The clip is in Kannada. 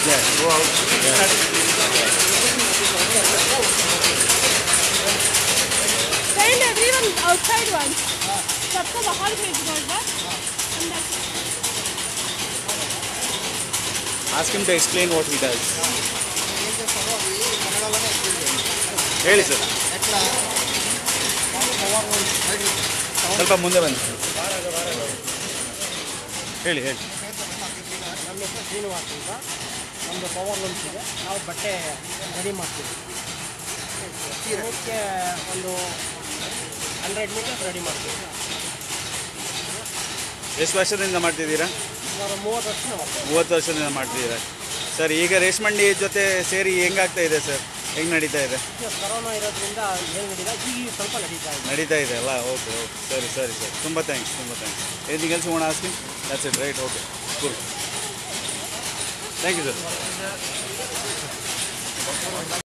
Yeah, go out. Send everyone outside once. सबको बाहर भेज दो एक बार अंदर से। Ask him to explain what he does. ఏం చేస్తారో అవి కన్నడలోనే ఎక్స్ప్లెయిన్ చేయండి ಹೇಳಿ ಸರ್ ఎట్లా పవర్ సైడ్ ಸ್ವಲ್ಪ ಮುಂದೆ ಬನ್ನಿ ಹೇಳಿ ಹೇಳಿ ನಮ್ಮ ಹೆಸರು ಶ್ರೀನಿವಾಸ್ ಅಂತ ನಮ್ಮದು ಪವರ್ ಲೂಮ್ಸ್ ಇದೆ ನಾವು ಬಟ್ಟೆ ರೆಡಿ ಮಾಡ್ತೀವಿ ದಿನಕ್ಕೆ ಒಂದು ಹಂಡ್ರೆಡ್ ಮೀಟರ್ಸ್ ರೆಡಿ ಮಾಡ್ತೀವಿ ಎಷ್ಟು ವರ್ಷದಿಂದ ಮಾಡ್ತಿದ್ದೀರಾ ಸುಮಾರು ಮೂವತ್ತು ವರ್ಷ ಮಾಡ್ತೀವಿ ಮೂವತ್ತು ವರ್ಷದಿಂದ ಮಾಡ್ತಿದ್ದೀರಾ ಸರ್ ಈಗ ರೇಷ್ಮಂಡಿ ಜೊತೆ ಸೇರಿ ಹೆಂಗಾಗ್ತಾ ಇದೆ ಸರ್ ಹೆಂಗೆ ನಡೀತಾ ಇದೆ ಈಗ ಕರೋನಾ ಇರೋದ್ರಿಂದ ಏನು ನಡೀಲ್ಲ ಈಗ ಸ್ವಲ್ಪ ನಡೀತಾ ಇದೆ ನಡೀತಾ ಇದೆ ಅಲ್ಲ ಓಕೆ ಓಕೆ ಸರಿ ಸರಿ ಸರ್ ತುಂಬ ಥ್ಯಾಂಕ್ಸ್ ತುಂಬ ಥ್ಯಾಂಕ್ಸ್ ಎನಿಥಿಂಗ್ ಎಲ್ಸ್ ಓಣ asking that's it right okay good thank you sir